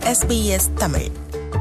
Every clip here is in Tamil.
SBS Tamil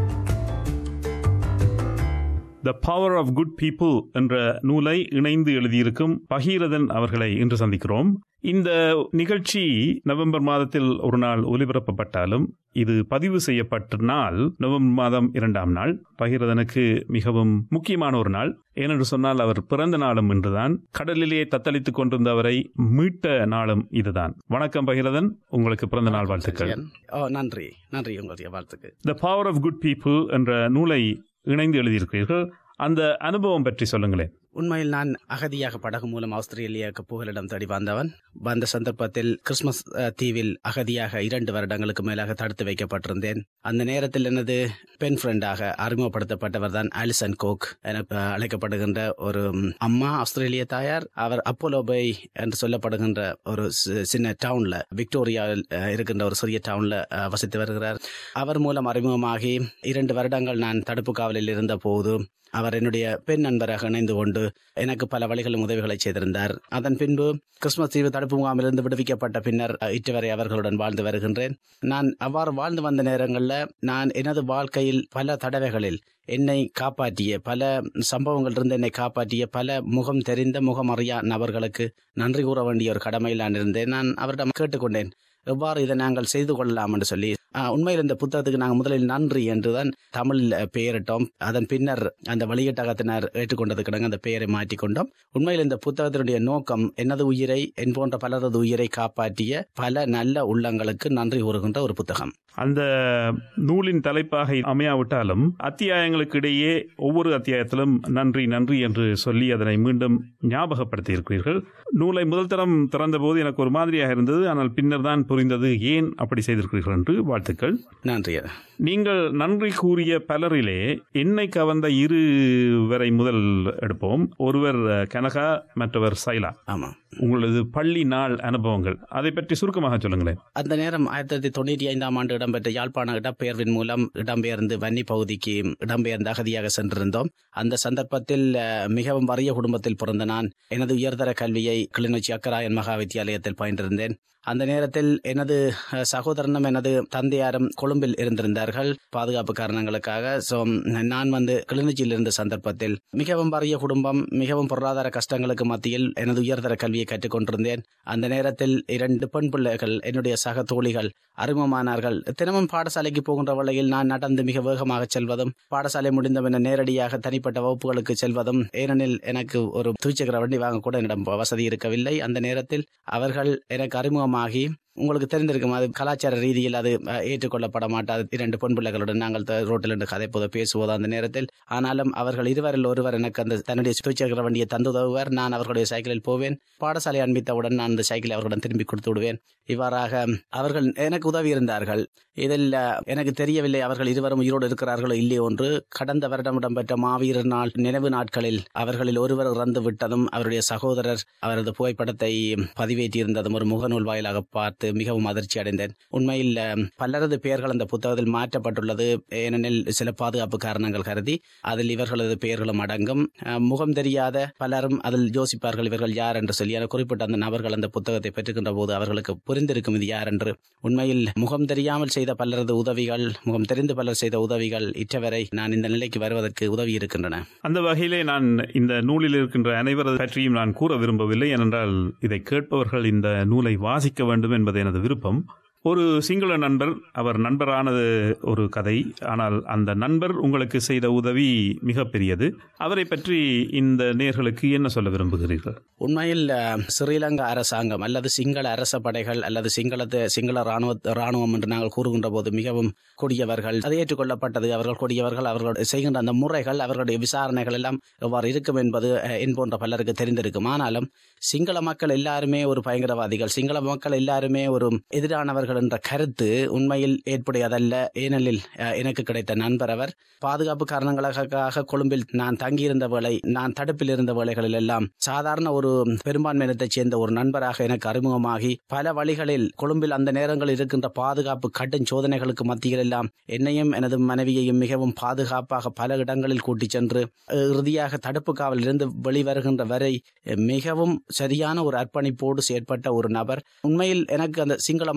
the power of good people என்ற நூலை இணைந்து எழுதியிருக்கும் பகீரதன் அவர்களை இன்று சந்திக்கிறோம் இந்த நிகழ்ச்சி நவம்பர் மாதத்தில் ஒரு நாள் ஒலிபரப்பப்பட்டாலும் இது பதிவு செய்யப்பட்ட நாள் நவம்பர் மாதம் இரண்டாம் நாள் பகீரதனுக்கு மிகவும் முக்கியமான ஒரு நாள் ஏனென்று சொன்னால் அவர் பிறந்த நாளும் இன்றுதான் கடலிலே தத்தளித்துக் கொண்டிருந்த அவரை மீட்ட நாளும் இதுதான் வணக்கம் பகீரதன் உங்களுக்கு பிறந்த நாள் வாழ்த்துக்கள் ஓ நன்றி நன்றி உங்களுடைய வாழ்த்துக்கு the power of good people என்ற நூலை இணைந்து எழுதியிருக்கிறீர்கள் அந்த அனுபவம் பற்றி சொல்லுங்களேன் உண்மையில் நான் அகதியாக படகு மூலம் ஆஸ்திரேலியாவுக்கு புகலிடம் தேடி வந்தவன் வந்த சந்தர்ப்பத்தில் கிறிஸ்துமஸ் அஹ், தீவில் அகதியாக இரண்டு வருடங்களுக்கு மேலாக தடுத்து வைக்கப்பட்டிருந்தேன் அந்த நேரத்தில் எனது பெண் ஃப்ரெண்டாக அறிமுகப்படுத்தப்பட்டவர் தான் ஆலிசன் கோக் என அஹ், அழைக்கப்படுகின்ற ஒரு ம், அம்மா ஆஸ்திரேலிய தாயார் அவர் அப்போலோபை என்று சொல்லப்படுகின்ற ஒரு சி- சின்ன டவுன்ல விக்டோரியாவில் அஹ், இருக்கின்ற ஒரு சிறிய டவுன்ல அஹ், வசித்து வருகிறார் அவர் மூலம் அறிமுகமாகி இரண்டு வருடங்கள் நான் தடுப்பு காவலில் இருந்த போது அவர் என்னுடைய பெண் நண்பராக இணைந்து கொண்டு எனக்கு பல வழிகளும் உதவிகளை செய்திருந்தார் அதன் பின்பு கிறிஸ்துமஸ் தீவு தடுப்பு முகாமிலிருந்து விடுவிக்கப்பட்ட பின்னர் அஹ், இற்றுவரை அவர்களுடன் வாழ்ந்து வருகின்றேன் நான் அவ்வாறு வாழ்ந்து வந்த நேரங்களில் நான் எனது வாழ்க்கையில் பல தடவைகளில் என்னை காப்பாற்றிய பல சம்பவங்கள் இருந்து என்னை காப்பாற்றிய பல முகம் தெரிந்த முகம் அறியா நபர்களுக்கு நன்றி கூற வேண்டிய ஒரு கடமையில் நான் இருந்தேன் நான் அவரிடம் கேட்டுக்கொண்டேன் எவ்வாறு இதை நாங்கள் செய்து கொள்ளலாம் என்று சொல்லி ஆஹ், உண்மையில் இந்த புத்தகத்துக்கு நாங்கள் முதலில் நன்றி என்றுதான் தமிழில் பெயரிட்டோம் அதன் பின்னர் அந்த வெளியீட்டகத்தினர் ஏற்றுக்கொண்டதுக்கிடங்க அந்த பெயரை மாற்றிக்கொண்டோம் உண்மையில் இந்த புத்தகத்தினுடைய நோக்கம் எனது உயிரை என் போன்ற பலரது உயிரை காப்பாற்றிய பல நல்ல உள்ளங்களுக்கு நன்றி கூறுகின்ற ஒரு புத்தகம் அந்த நூலின் தலைப்பாக அமையாவிட்டாலும் அத்தியாயங்களுக்கு இடையே ஒவ்வொரு அத்தியாயத்திலும் நன்றி நன்றி என்று சொல்லி அதனை மீண்டும் ஞாபகப்படுத்தி இருக்கிறீர்கள் நூலை முதல் தரம் திறந்தபோது எனக்கு ஒரு மாதிரியாக இருந்தது ஆனால் பின்னர் தான் புரிந்தது ஏன் அப்படி செய்திருக்கிறீர்கள் என்று வாழ்த்துக்கள் நன்றி நீங்கள் நன்றி கூறிய பலரிலே என்னை கவர்ந்த இரு வரை முதல் எடுப்போம் ஒருவர் அஹ், கனகா மற்றவர் சைலா ஆமாம் உங்களது பள்ளி நாள் அனுபவங்கள் அதை பற்றி சுருக்கமாக சொல்லுங்களேன் அந்த நேரம் ஆயிரத்தி தொள்ளாயிரத்தி தொண்ணூற்றி ஐந்தாம் ஆண்டு இடம்பெற்ற யாழ்ப்பாண இடப்பெயர்வின் மூலம் இடம்பெயர்ந்து வன்னி பகுதிக்கு இடம்பெயர்ந்து அகதியாக சென்றிருந்தோம் அந்த சந்தர்ப்பத்தில் அஹ், மிகவும் வறிய குடும்பத்தில் பிறந்த நான் எனது உயர்தர கல்வியை கிளிநொச்சி அக்கராயன் மகா வித்தியாலயத்தில் பயின்றிருந்தேன் அந்த நேரத்தில் எனது அஹ், சகோதரனும் எனது தந்தையாரும் கொழும்பில் இருந்திருந்தார்கள் பாதுகாப்பு காரணங்களுக்காக ஸோ நான் வந்து கிளிநொச்சியில் இருந்த சந்தர்ப்பத்தில் மிகவும் வறிய குடும்பம் மிகவும் பொருளாதார கஷ்டங்களுக்கு மத்தியில் எனது உயர்தர கல்வியை கற்றுக்கொண்டிருந்தேன் அந்த நேரத்தில் இரண்டு பெண் பிள்ளைகள் என்னுடைய சக தோழிகள் அறிமுகமானார்கள் தினமும் பாடசாலைக்கு போகின்ற வேளையில் நான் நடந்து மிக வேகமாக செல்வதும் பாடசாலை முடிந்த பின்னர் நேரடியாக தனிப்பட்ட வகுப்புகளுக்கு செல்வதும் ஏனெனில் எனக்கு ஒரு துவிச்சக்கர வண்டி வாங்க கூட என்னிடம் வசதி இருக்கவில்லை அந்த நேரத்தில் அவர்கள் எனக்கு அறிமுகமாகி உங்களுக்கு தெரிந்திருக்கும் அது கலாச்சார ரீதியில் அது அஹ், ஏற்றுக்கொள்ளப்பட மாட்டாது இரண்டு பெண் பிள்ளைகளுடன் நாங்கள் த- ரோட்டில் இருந்து கதைப்போது பேசுவோது அந்த நேரத்தில் ஆனாலும் அவர்கள் இருவரில் ஒருவர் எனக்கு அந்த தன்னுடைய துவிச்சக்கர வண்டியை தந்து உதவுவர் நான் அவர்களுடைய சைக்கிளில் போவேன் பாடசாலை அன்பித்தவுடன் நான் அந்த சைக்கிளை அவர்களிடம் திரும்பி கொடுத்து விடுவேன் இவ்வாறாக அவர்கள் எனக்கு உதவி இருந்தார்கள் இதில் அஹ், எனக்கு தெரியவில்லை அவர்கள் இருவரும் உயிரோடு இருக்கிறார்களோ இல்லையோ என்று கடந்த வருடம் இடம்பெற்ற மாவீரர் நாள் நினைவு நாட்களில் அவர்களில் ஒருவர் இறந்து விட்டதும் அவருடைய சகோதரர் அவரது புகைப்படத்தை பதிவேற்றியிருந்ததும் ஒரு முகநூல் வாயிலாக பார்த்து மிகவும் அதிர்ச்சி அடைந்தேன் உண்மையில் அஹ், பலரது பெயர்கள் அந்த புத்தகத்தில் மாற்றப்பட்டுள்ளது ஏனெனில் சில பாதுகாப்பு காரணங்கள் கருதி அதில் இவர்களது பெயர்களும் அடங்கும் அஹ், முகம் தெரியாத பலரும் அதில் யோசிப்பார்கள் இவர்கள் யார் என்று சொல்லி என குறிப்பிட்ட அந்த நபர்கள் அந்த புத்தகத்தை பெற்றுக்கின்ற போது அவர்களுக்கு புரிந்திருக்கும் இது யார் என்று உண்மையில் முகம் தெரியாமல் செய்த பலரது உதவிகள் முகம் தெரிந்து பலர் செய்த உதவிகள் இற்றவரை நான் இந்த நிலைக்கு வருவதற்கு உதவி இருக்கின்றன அந்த வகையிலே நான் இந்த நூலில் இருக்கின்ற அனைவரது பற்றியும் நான் கூற விரும்பவில்லை ஏனென்றால் இதை கேட்பவர்கள் இந்த நூலை வாசிக்க வேண்டும் என்பது எனது விருப்பம் ஒரு சிங்கள நண்பர் அவர் நண்பரானது ஒரு கதை ஆனால் அந்த நண்பர் உங்களுக்கு செய்த உதவி மிகப்பெரியது அவரை பற்றி இந்த நேர்களுக்கு என்ன சொல்ல விரும்புகிறீர்கள் உண்மையில் அஹ், ஸ்ரீலங்கா அரசாங்கம் அல்லது சிங்கள அரச படைகள் அல்லது சிங்களத்து சிங்கள ராணுவ ராணுவம் என்று நாங்கள் கூறுகின்ற போது மிகவும் கொடியவர்கள் அது ஏற்றுக்கொள்ளப்பட்டது அவர்கள் கொடியவர்கள் அவர்கள் செய்கின்ற அந்த முறைகள் அவர்களுடைய விசாரணைகள் எல்லாம் எவ்வாறு இருக்கும் என்பது அஹ், என் போன்ற பலருக்கு தெரிந்திருக்கும் ஆனாலும் சிங்கள மக்கள் எல்லாருமே ஒரு பயங்கரவாதிகள் சிங்கள மக்கள் எல்லாருமே ஒரு எதிரானவர்கள் என்ற கருத்து உண்மையில் ஏற்புடையதல்ல ஏனெனில் அஹ், எனக்கு கிடைத்த நண்பர் அவர் பாதுகாப்பு காரணங்களுக்காக கொழும்பில் நான் தங்கியிருந்த வேளை நான் தடுப்பில் இருந்த வேளைகளில் எல்லாம் சாதாரண ஒரு பெரும்பான்மையினத்தைச் சேர்ந்த ஒரு நண்பராக எனக்கு அறிமுகமாகி பல வழிகளில் கொழும்பில் அந்த நேரங்களில் இருக்கின்ற பாதுகாப்பு கடும் சோதனைகளுக்கு மத்தியில் எல்லாம் என்னையும் எனது மனைவியையும் மிகவும் பாதுகாப்பாக பல இடங்களில் கூட்டிச் சென்று அஹ், இறுதியாக தடுப்பு காவலில் இருந்து வெளிவருகின்ற வரை அஹ், மிகவும் சரியான ஒரு அர்ப்பணிப்போடு செயற்பட்ட ஒரு நபர் உண்மையில் எனக்கு அந்த சிங்கள மக்கள் என்று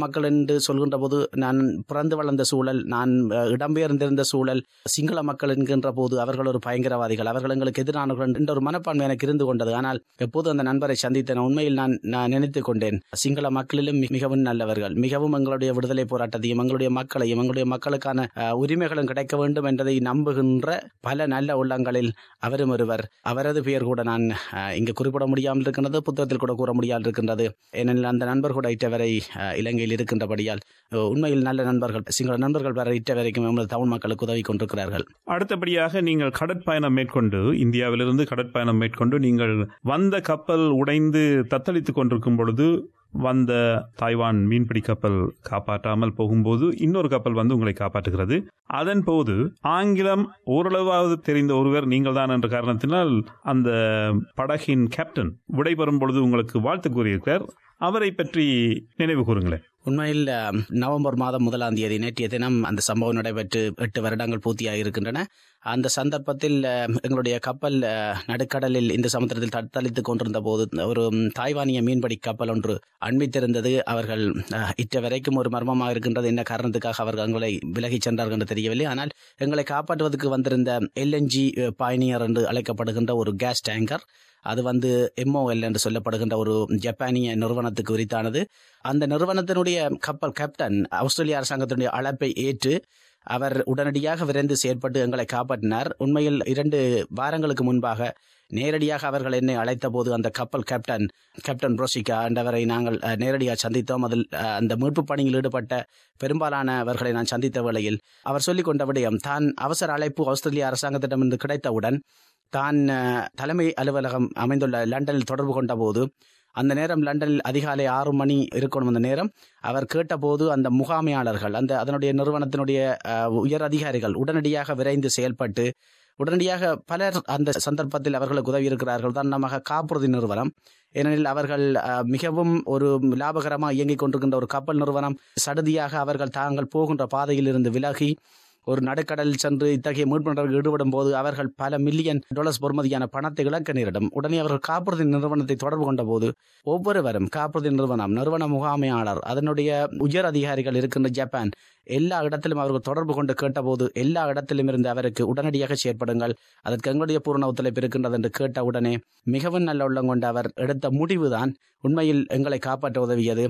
என்று சொல்கின்ற போது நான் பிறந்து வளர்ந்த சூழல் நான் அஹ், இடம்பெயர்ந்திருந்த சூழல் சிங்கள மக்கள் என்கின்ற போது அவர்கள் ஒரு பயங்கரவாதிகள் அவர்கள் எங்களுக்கு எதிரானவர்கள் என்ற ஒரு மனப்பான்மை எனக்கு இருந்து கொண்டது ஆனால் எப்போது அந்த நண்பரை சந்தித்தேன் உண்மையில் நான் நான் நினைத்துக் கொண்டேன் சிங்கள மக்களிலும் மி- மிகவும் நல்லவர்கள் மிகவும் எங்களுடைய விடுதலை போராட்டத்தையும் எங்களுடைய மக்களையும் எங்களுடைய மக்களுக்கான அஹ், உரிமைகளும் கிடைக்க வேண்டும் என்பதை நம்புகின்ற பல நல்ல உள்ளங்களில் அவரும் ஒருவர் அவரது பெயர் கூட நான் அஹ், இங்கு குறிப்பிட முடியாமல் இருக்கின்றது புத்தகத்தில் கூட கூற முடியாமல் இருக்கின்றது ஏனெனில் அந்த நண்பர் கூட இட்டவரை அஹ், இலங்கையில் இருக்கின்றபடியால் அஹ், உண்மையில் நல்ல நண்பர்கள் சிங்கள நண்பர்கள் வர இட்ட வரைக்கும் எமது தமிழ் மக்களுக்கு உதவி கொண்டிருக்கிறார்கள் அடுத்தபடியாக நீங்கள் கடற்பயணம் மேற்கொண்டு இந்தியாவிலிருந்து கடற்பயணம் மேற்கொண்டு நீங்கள் வந்த கப்பல் உடைந்து தத்தளித்துக் கொண்டிருக்கும் பொழுது வந்த தாய்வான் மீன்பிடி கப்பல் காப்பாற்றாமல் போகும்போது இன்னொரு கப்பல் வந்து உங்களை காப்பாற்றுகிறது அதன் போது ஆங்கிலம் ஓரளவாவது தெரிந்த ஒருவர் நீங்கள் தான் என்ற காரணத்தினால் அந்த படகின் கேப்டன் விடைபெறும் பொழுது உங்களுக்கு வாழ்த்து கூறியிருக்கிறார் அவரை பற்றி நினைவு கூறுங்களேன் உண்மையில் அஹ், நவம்பர் மாதம் முதலாம் தேதி நேற்றைய தினம் அந்த சம்பவம் நடைபெற்று எட்டு வருடங்கள் பூர்த்தியாக இருக்கின்றன அந்த சந்தர்ப்பத்தில் அஹ், எங்களுடைய கப்பல் அஹ், நடுக்கடலில் இந்த சமுத்திரத்தில் தத்தளித்துக் கொண்டிருந்த போது ஒரு ம், தாய்வானிய மீன்பிடி கப்பல் ஒன்று அண்மித்திருந்தது அவர்கள் அஹ், இற்ற வரைக்கும் ஒரு மர்மமாக இருக்கின்றது என்ன காரணத்துக்காக அவர்கள் எங்களை விலகிச் சென்றார்கள் என்று தெரியவில்லை ஆனால் எங்களை காப்பாற்றுவதற்கு வந்திருந்த எல்என்ஜி பயணியர் என்று அழைக்கப்படுகின்ற ஒரு கேஸ் டேங்கர் அது வந்து எம்ஓஎல் என்று சொல்லப்படுகின்ற ஒரு ஜப்பானிய நிறுவனத்துக்கு உரித்தானது அந்த நிறுவனத்தினுடைய கப்பல் கேப்டன் ஆஸ்திரேலிய அரசாங்கத்தினுடைய அழைப்பை ஏற்று அவர் உடனடியாக விரைந்து செயற்பட்டு எங்களை காப்பாற்றினார் உண்மையில் இரண்டு வாரங்களுக்கு முன்பாக நேரடியாக அவர்கள் என்னை அழைத்த போது அந்த கப்பல் கேப்டன் கேப்டன் புரோசிகா என்றவரை நாங்கள் அஹ், நேரடியாக சந்தித்தோம் அதில் அஹ், அந்த மீட்பு பணியில் ஈடுபட்ட பெரும்பாலானவர்களை நான் சந்தித்த வேளையில் அவர் சொல்லிக் கொண்ட விடயம் தான் அவசர அழைப்பு ஆஸ்திரேலிய அரசாங்கத்திடமிருந்து கிடைத்தவுடன் தான் அஹ், தலைமை அலுவலகம் அமைந்துள்ள லண்டனில் தொடர்பு கொண்ட போது அந்த நேரம் லண்டனில் அதிகாலை ஆறு மணி இருக்கணும் அந்த நேரம் அவர் கேட்டபோது அந்த முகாமையாளர்கள் அந்த அதனுடைய நிறுவனத்தினுடைய அஹ், உயர் அதிகாரிகள் உடனடியாக விரைந்து செயல்பட்டு உடனடியாக பலர் அந்த சந்தர்ப்பத்தில் அவர்களுக்கு உதவி இருக்கிறார்கள் உதாரணமாக காப்புறுதி நிறுவனம் ஏனெனில் அவர்கள் அஹ், மிகவும் ஒரு லாபகரமாக இயங்கிக் கொண்டிருக்கின்ற ஒரு கப்பல் நிறுவனம் சடுதியாக அவர்கள் தாங்கள் போகின்ற பாதையில் இருந்து விலகி ஒரு நடுக்கடலில் சென்று இத்தகைய மீட்பு நடவடிக்கையில் ஈடுபடும் போது அவர்கள் பல மில்லியன் டாலர்ஸ் பொறுமதியான பணத்தை இழக்க நேரிடும் உடனே அவர்கள் காப்புறுதி நிறுவனத்தை தொடர்பு கொண்ட போது ஒவ்வொருவரும் காப்புறுதி நிறுவனம் நிறுவன முகாமையாளர் அதனுடைய உயர் அதிகாரிகள் இருக்கின்ற ஜப்பான் எல்லா இடத்திலும் அவர்கள் தொடர்பு கொண்டு கேட்டபோது எல்லா இடத்திலும் இருந்து அவருக்கு உடனடியாக செயற்படுங்கள் அதற்கு எங்களுடைய பூர்ண ஒத்துழைப்பு இருக்கின்றது என்று கேட்ட உடனே மிகவும் நல்ல உள்ளம் கொண்டு அவர் எடுத்த முடிவுதான் உண்மையில் எங்களை காப்பாற்ற உதவியது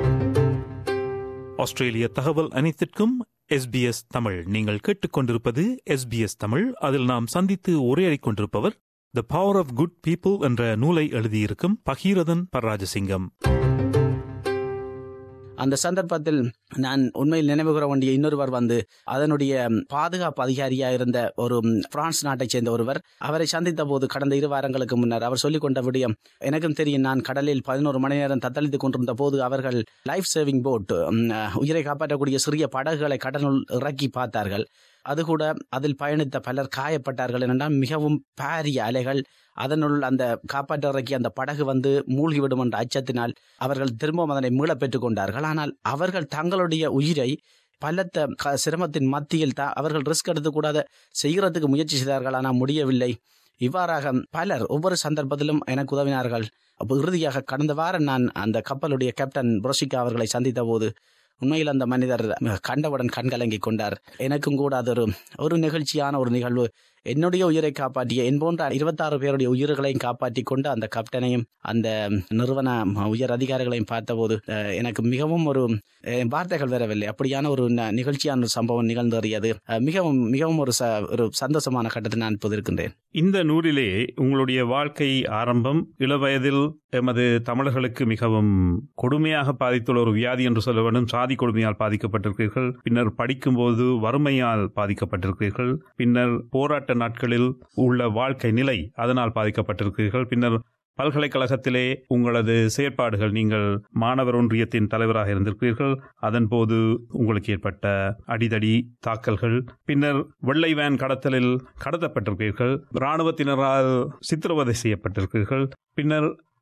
ஆஸ்திரேலிய தகவல் அனைத்திற்கும் எஸ்பிஎஸ் தமிழ் நீங்கள் கேட்டுக்கொண்டிருப்பது எஸ்பிஎஸ் தமிழ் அதில் நாம் சந்தித்து உரையாடிக் கொண்டிருப்பவர் the power of good people என்ற நூலை எழுதியிருக்கும் பகீரதன் பராஜசிங்கம் அந்த சந்தர்ப்பத்தில் நான் உண்மையில் நினைவு கூற வேண்டிய இன்னொருவர் வந்து அதனுடைய பாதுகாப்பு அதிகாரியா இருந்த ஒரு பிரான்ஸ் நாட்டைச் சேர்ந்த ஒருவர் அவரை சந்தித்த போது கடந்த இரு வாரங்களுக்கு முன்னர் அவர் சொல்லிக் கொண்ட விடயம் எனக்கும் தெரியும் நான் கடலில் பதினோரு மணி நேரம் தத்தளித்துக் கொண்டிருந்த போது அவர்கள் லைஃப் சேவிங் போட் உயிரை காப்பாற்றக்கூடிய சிறிய படகுகளை கடலுள் இறக்கி பார்த்தார்கள் அது கூட அதில் பயணித்த பலர் காயப்பட்டார்கள் என்றால் மிகவும் பாரிய அலைகள் அதனுள் அந்த காப்பாற்ற இறக்கிய அந்த படகு வந்து மூழ்கிவிடும் என்ற அச்சத்தினால் அவர்கள் திரும்பவும் அதனை மீளப் பெற்றுக் கொண்டார்கள் ஆனால் அவர்கள் தங்களுடைய உயிரை பலத்த க- சிரமத்தின் மத்தியில் தான் அவர்கள் ரிஸ்க் எடுத்துக்கூடாத செய்கிறதுக்கு முயற்சி செய்தார்கள் ஆனால் முடியவில்லை இவ்வாறாக பலர் ஒவ்வொரு சந்தர்ப்பத்திலும் எனக்கு உதவினார்கள் அப்போ இறுதியாக கடந்த வாரம் நான் அந்த கப்பலுடைய கேப்டன் புரோசிகா அவர்களை சந்தித்த போது உண்மையில் அந்த மனிதர் கண்டவுடன் கண்கலங்கி கொண்டார் எனக்கும் கூட அது ஒரு ஒரு நிகழ்ச்சியான ஒரு நிகழ்வு என்னுடைய உயிரை காப்பாற்றிய என் போன்ற இருபத்தாறு பேருடைய உயிர்களையும் காப்பாற்றி கொண்டு அந்த கேப்டனையும் அந்த நிறுவன உயர் அதிகாரிகளையும் பார்த்தபோது அஹ், எனக்கு மிகவும் ஒரு அஹ், வார்த்தைகள் வரவில்லை அப்படியான ஒரு ந- நிகழ்ச்சியான ஒரு சம்பவம் நிகழ்ந்தறியது அஹ், மிகவும் மிகவும் ஒரு ச- ஒரு சந்தோஷமான கட்டத்தில் நான் இப்போது இருக்கின்றேன் இந்த நூலிலே உங்களுடைய வாழ்க்கை ஆரம்பம் இளவயதில் எமது தமிழர்களுக்கு மிகவும் கொடுமையாக பாதித்துள்ள ஒரு வியாதி என்று சொல்ல வேண்டும் சாதி கொடுமையால் பாதிக்கப்பட்டிருக்கிறீர்கள் பின்னர் படிக்கும்போது வறுமையால் பாதிக்கப்பட்டிருக்கிறீர்கள் பின்னர் போராட்ட நாட்களில் உள்ள வாழ்க்கை நிலை அதனால் பாதிக்கப்பட்டிருக்கிறீர்கள் பின்னர் பல்கலைக்கழகத்திலே உங்களது செயற்பாடுகள் நீங்கள் மாணவர் ஒன்றியத்தின் தலைவராக இருந்திருக்கிறீர்கள் அதன்போது உங்களுக்கு ஏற்பட்ட அடிதடி தாக்கல்கள் பின்னர் வெள்ளை வேன் கடத்தலில் கடத்தப்பட்டிருக்கிறீர்கள் இராணுவத்தினரால் சித்திரவதை செய்யப்பட்டிருக்கிறீர்கள் பின்னர்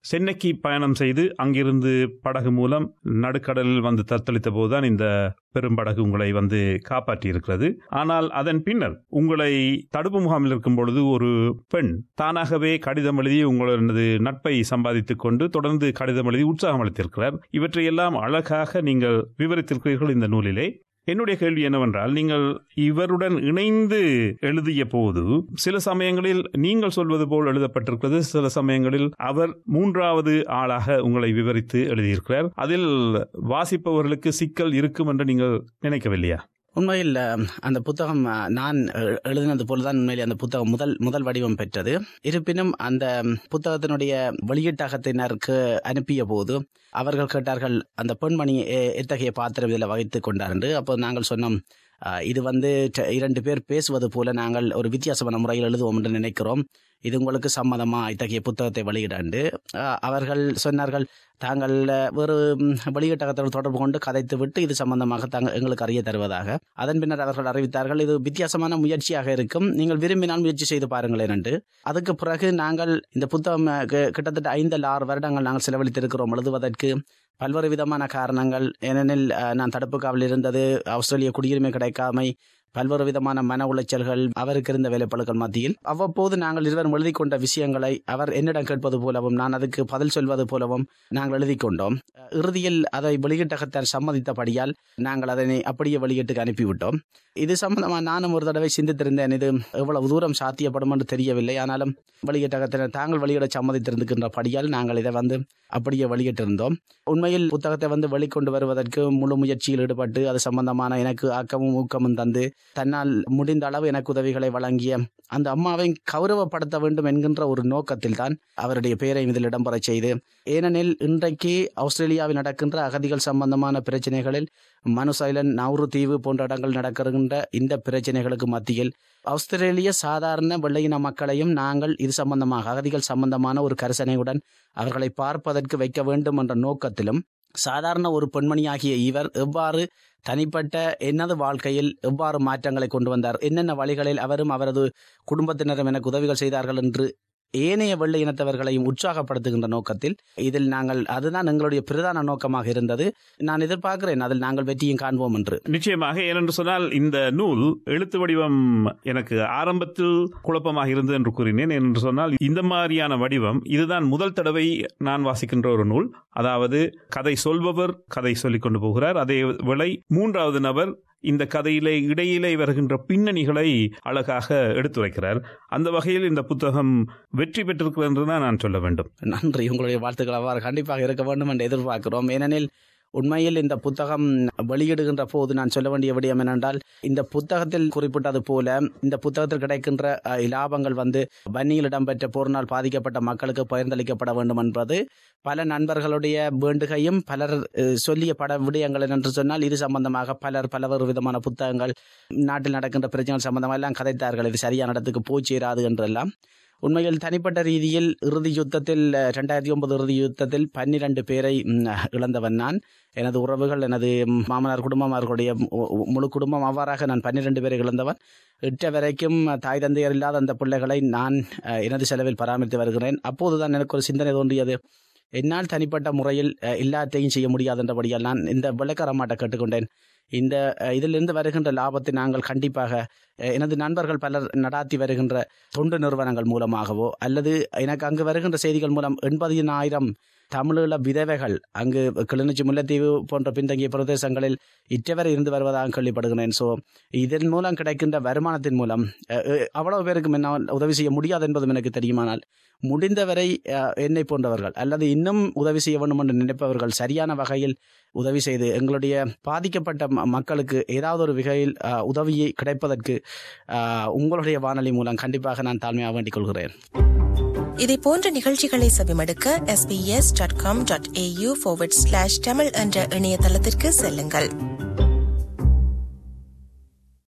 சென்னைக்கு பயணம் செய்து அங்கிருந்து படகு மூலம் நடுக்கடலில் வந்து தத்தளித்த போதுதான் இந்த பெரும்படகு உங்களை வந்து காப்பாற்றி இருக்கிறது ஆனால் அதன் பின்னர் உங்களை தடுப்பு முகாமில் இருக்கும் பொழுது ஒரு பெண் தானாகவே கடிதம் எழுதி உங்களது நட்பை சம்பாதித்துக் கொண்டு தொடர்ந்து கடிதம் எழுதி உற்சாகம் அளித்திருக்கிறார் இவற்றையெல்லாம் அழகாக நீங்கள் விவரித்திருக்கிறீர்கள் இந்த நூலிலே என்னுடைய கேள்வி என்னவென்றால் நீங்கள் இவருடன் இணைந்து எழுதிய போது சில சமயங்களில் நீங்கள் சொல்வது போல் எழுதப்பட்டிருக்கிறது சில சமயங்களில் அவர் மூன்றாவது ஆளாக உங்களை விவரித்து எழுதியிருக்கிறார் அதில் வாசிப்பவர்களுக்கு சிக்கல் இருக்கும் என்று நீங்கள் நினைக்கவில்லையா உண்மையில் அஹ், அந்த புத்தகம் அஹ், நான் எ- எழுதினது போலதான் உண்மையில் அந்த புத்தகம் முதல் முதல் வடிவம் பெற்றது இருப்பினும் அந்த ம், புத்தகத்தினுடைய வெளியீட்டகத்தினருக்கு அனுப்பிய போது அவர்கள் கேட்டார்கள் அந்த பெண்மணி எ- எத்தகைய பாத்திரம் இதில் வகித்துக் கொண்டார் என்று அப்போ நாங்கள் சொன்னோம் அஹ், இது வந்து ட- இரண்டு பேர் பேசுவது போல நாங்கள் ஒரு வித்தியாசமான முறையில் எழுதுவோம் என்று நினைக்கிறோம் இது உங்களுக்கு சம்மதமா இத்தகைய புத்தகத்தை வெளியிடாண்டு அஹ், அவர்கள் சொன்னார்கள் தாங்கள் அஹ், ஒரு ம், வெளியீட்டகத்தோடு தொடர்பு கொண்டு கதைத்து விட்டு இது சம்பந்தமாக தாங்கள் எங்களுக்கு அறிய தருவதாக அதன் பின்னர் அவர்கள் அறிவித்தார்கள் இது வித்தியாசமான முயற்சியாக இருக்கும் நீங்கள் விரும்பினால் முயற்சி செய்து பாருங்களேன் என்று அதுக்கு பிறகு நாங்கள் இந்த புத்தகம் அஹ், கி- கிட்டத்தட்ட ஐந்து அல்ல ஆறு வருடங்கள் நாங்கள் செலவழித்திருக்கிறோம் எழுதுவதற்கு பல்வேறு விதமான காரணங்கள் ஏனெனில் அஹ், நான் தடுப்பு காவலில் இருந்தது ஆஸ்திரேலிய குடியுரிமை கிடைக்காமை பல்வேறு விதமான மன உளைச்சல்கள் அவருக்கு இருந்த வேலைப்பழுக்கள் மத்தியில் அவ்வப்போது நாங்கள் இருவரும் எழுதி கொண்ட விஷயங்களை அவர் என்னிடம் கேட்பது போலவும் நான் அதுக்கு பதில் சொல்வது போலவும் நாங்கள் எழுதி கொண்டோம் அஹ், இறுதியில் அதை வெளியீட்டகத்தார் சம்மதித்தபடியால் நாங்கள் அதனை அப்படியே வெளியீட்டுக்கு அனுப்பிவிட்டோம் இது சம்பந்தமாக நானும் ஒரு தடவை சிந்தித்திருந்தேன் இது எவ்வளவு தூரம் சாத்தியப்படும் என்று தெரியவில்லை ஆனாலும் வெளியீட்டகத்தினர் தாங்கள் வெளியிட சம்மதித்திருக்கின்றபடியால் நாங்கள் இதை வந்து அப்படியே வெளியிட்டிருந்தோம் உண்மையில் புத்தகத்தை வந்து வெளிக்கொண்டு வருவதற்கு முழு முயற்சியில் ஈடுபட்டு அது சம்பந்தமான எனக்கு ஆக்கமும் ஊக்கமும் தந்து தன்னால் முடிந்த அளவு எனக்கு உதவிகளை வழங்கிய அந்த அம்மாவை கௌரவப்படுத்த வேண்டும் என்கின்ற ஒரு நோக்கத்தில் தான் அவருடைய பெயரை இதில் இடம்பெறச் செய்து ஏனெனில் இன்றைக்கு ஆஸ்திரேலியாவில் நடக்கின்ற அகதிகள் சம்பந்தமான பிரச்சனைகளில் மனுசைலன் நவுரு தீவு போன்ற இடங்கள் நடக்கின்ற இந்த பிரச்சனைகளுக்கு மத்தியில் ஆஸ்திரேலிய சாதாரண வெள்ளையின மக்களையும் நாங்கள் இது சம்பந்தமாக அகதிகள் சம்பந்தமான ஒரு கரிசனையுடன் அவர்களை பார்ப்பதற்கு வைக்க வேண்டும் என்ற நோக்கத்திலும் சாதாரண ஒரு பெண்மணியாகிய இவர் எவ்வாறு தனிப்பட்ட எனது வாழ்க்கையில் எவ்வாறு மாற்றங்களை கொண்டு வந்தார் என்னென்ன வழிகளில் அவரும் அவரது குடும்பத்தினரும் எனக்கு உதவிகள் செய்தார்கள் என்று ஏனைய வெள்ளை இனத்தவர்களையும் உற்சாகப்படுத்துகின்ற நோக்கத்தில் இதில் நாங்கள் அதுதான் எங்களுடைய பிரதான நோக்கமாக இருந்தது நான் எதிர்பார்க்கிறேன் அதில் நாங்கள் வெற்றியும் காண்போம் என்று நிச்சயமாக ஏனென்று சொன்னால் இந்த நூல் எழுத்து வடிவம் எனக்கு ஆரம்பத்தில் குழப்பமாக இருந்தது என்று கூறினேன் ஏனென்று சொன்னால் இந்த மாதிரியான வடிவம் இதுதான் முதல் தடவை நான் வாசிக்கின்ற ஒரு நூல் அதாவது கதை சொல்பவர் கதை சொல்லிக் கொண்டு போகிறார் அதே வேளை மூன்றாவது நபர் இந்த கதையிலே இடையிலே வருகின்ற பின்னணிகளை அழகாக எடுத்துரைக்கிறார் அந்த வகையில் இந்த புத்தகம் வெற்றி பெற்றிருக்கிறது என்று தான் நான் சொல்ல வேண்டும் நன்றி உங்களுடைய வாழ்த்துக்கள் அவ்வாறு கண்டிப்பாக இருக்க வேண்டும் என்று எதிர்பார்க்கிறோம் ஏனெனில் உண்மையில் இந்த புத்தகம் வெளியிடுகின்ற போது நான் சொல்ல வேண்டிய விடயம் என்னென்றால் இந்த புத்தகத்தில் குறிப்பிட்டது போல இந்த புத்தகத்தில் கிடைக்கின்ற அஹ், இலாபங்கள் வந்து வன்னியில் இடம்பெற்ற போரினால் பாதிக்கப்பட்ட மக்களுக்கு பகிர்ந்தளிக்கப்பட வேண்டும் என்பது பல நண்பர்களுடைய வேண்டுகையும் பலர் அஹ், சொல்லிய பட விடயங்கள் என்று சொன்னால் இது சம்பந்தமாக பலர் பலவேறு விதமான புத்தகங்கள் நாட்டில் நடக்கின்ற பிரச்சனைகள் சம்பந்தமாக எல்லாம் கதைத்தார்கள் இது சரியான இடத்துக்கு போய் சேராது என்றெல்லாம் உண்மையில் தனிப்பட்ட ரீதியில் இறுதி யுத்தத்தில் அஹ், ரெண்டாயிரத்தி ஒன்பது இறுதி யுத்தத்தில் பன்னிரண்டு பேரை ம், இழந்தவன் நான் எனது உறவுகள் எனது ம், மாமனார் குடும்பம் அவர்களுடைய மு- முழு குடும்பம் அவ்வாறாக நான் பன்னிரண்டு பேரை இழந்தவன் இட்ட வரைக்கும் தாய் தந்தையர் இல்லாத அந்த பிள்ளைகளை நான் அஹ், எனது செலவில் பராமரித்து வருகிறேன் அப்போதுதான் எனக்கு ஒரு சிந்தனை தோன்றியது என்னால் தனிப்பட்ட முறையில் அஹ், எல்லாத்தையும் செய்ய முடியாது என்றபடியால் நான் இந்த விளக்கரமாட்ட கேட்டுக்கொண்டேன் இந்த அஹ், இதிலிருந்து வருகின்ற லாபத்தை நாங்கள் கண்டிப்பாக அஹ், எனது நண்பர்கள் பலர் நடாத்தி வருகின்ற தொண்டு நிறுவனங்கள் மூலமாகவோ அல்லது எனக்கு அங்கு வருகின்ற செய்திகள் மூலம் எண்பதினாயிரம் தமிழீழ விதவைகள் அங்கு கிளிநொச்சி முல்லைத்தீவு போன்ற பின்தங்கிய பிரதேசங்களில் இற்றவரை இருந்து வருவதாக கேள்விப்படுகிறேன் ஸோ இதன் மூலம் கிடைக்கின்ற வருமானத்தின் மூலம் அஹ், அஹ், அவ்வளவு பேருக்கு என்னால் உதவி செய்ய முடியாது என்பதும் எனக்கு தெரியுமானால் முடிந்தவரை அஹ், என்னை போன்றவர்கள் அல்லது இன்னும் உதவி செய்ய வேண்டும் என்று நினைப்பவர்கள் சரியான வகையில் உதவி செய்து எங்களுடைய பாதிக்கப்பட்ட ம- மக்களுக்கு ஏதாவது ஒரு வகையில் அஹ், உதவியை கிடைப்பதற்கு அஹ், உங்களுடைய வானொலி மூலம் கண்டிப்பாக நான் தாழ்மையாக வேண்டிக் கொள்கிறேன் இதை போன்ற நிகழ்ச்சிகளை செவிமடுக்க sbs.com.au forward slash தமிழ் என்ற இணையதளத்திற்கு செல்லுங்கள்